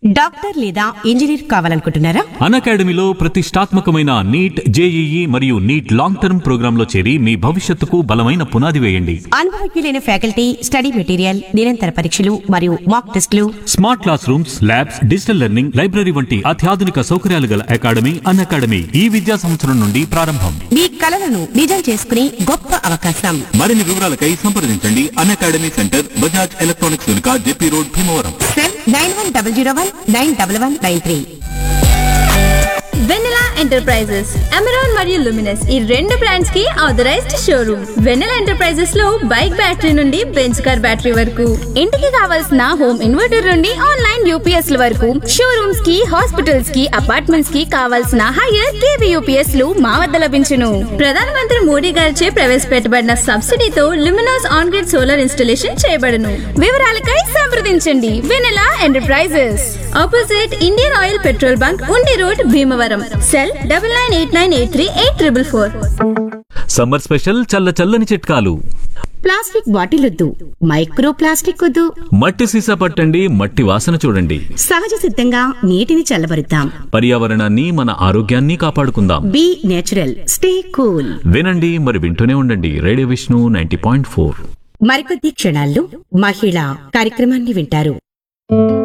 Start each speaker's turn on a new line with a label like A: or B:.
A: doctor లేదా engineer కావాలనుకుంటున్నారా
B: అన్ అకాడమీలో ప్రతిష్టాత్మకమైన నీట్ జేఈఈ మరియు నీట్ లాంగ్ టర్మ్ ప్రోగ్రాంలో చేరి మీ భవిష్యత్తుకు బలమైన పునాది వేయండి
A: అనుభవజ్ఞులైన ఫ్యాకల్టీ స్టడీ మెటీరియల్ నిరంతర పరీక్షలు మరియు మాక్ టెస్టులు
B: smart class rooms labs digital learning library వంటి అత్యాధునిక సౌకర్యాలు గల అకాడమీ అన్ అకాడమీ ఈ విద్యా సంవత్సరం నుండి ప్రారంభం
A: మీ కలలను నిజం చేసుకునే గొప్ప అవకాశం
B: మరిన్ని వివరాలకై సంప్రదించండి Unacademy centre Bajaj electronics వెనుక JP road Bhimavaram
A: cell nine one double zero one nine double one nine three
C: Vennela enterprises Amaron మరియు లుమినస్ ఈ రెండు బ్రాండ్స్ కి ఆథరైజ్డ్ షోరూమ్ వెన్నెలా ఎంటర్ప్రైజెస్ లో బైక్ బ్యాటరీ నుండి బెంచ్ కార్ బ్యాటరీ వరకు ఇంటికి కావాల్సిన హోమ్ ఇన్వర్టర్ నుండి ఆన్లైన్ యూపీఎస్ ల వరకు షోరూమ్స్ కి హాస్పిటల్స్ కి అపార్ట్మెంట్స్ కి కావాల్సిన హైయర్ కేవీ యూపీఎస్ లు మా వద్ద లభించును ప్రధానమంత్రి మోడీ గారిచే ప్రవేశపెట్టబడిన సబ్సిడీతో Luminous on grid solar installation చేయబడును వివరాలకై సంప్రదించండి Vennela enterprises opposite Indian oil petrol bunk Undi road Bhimavaram cell double nine eight nine eight three eight triple four
B: summer special చల్ల చల్లని చిట్కాలు
A: ప్లాస్టిక్ బాటిల్ వద్దు మైక్రో ప్లాస్టిక్ వద్దు
B: మట్టి సీసా పట్టండి మట్టి వాసన చూడండి
A: సహజ సిద్ధంగా నీటిని చల్లబరుద్దాం
B: పర్యావరణాన్ని మన ఆరోగ్యాన్ని కాపాడుకుందాం
A: బి నేచురల్ స్టే కూల్
B: వినండి మరి వింటూనే ఉండండి radio Vishnu ninety point four
A: మరికొద్ది క్షణాల్లో మహిళ కార్యక్రమాన్ని వింటారు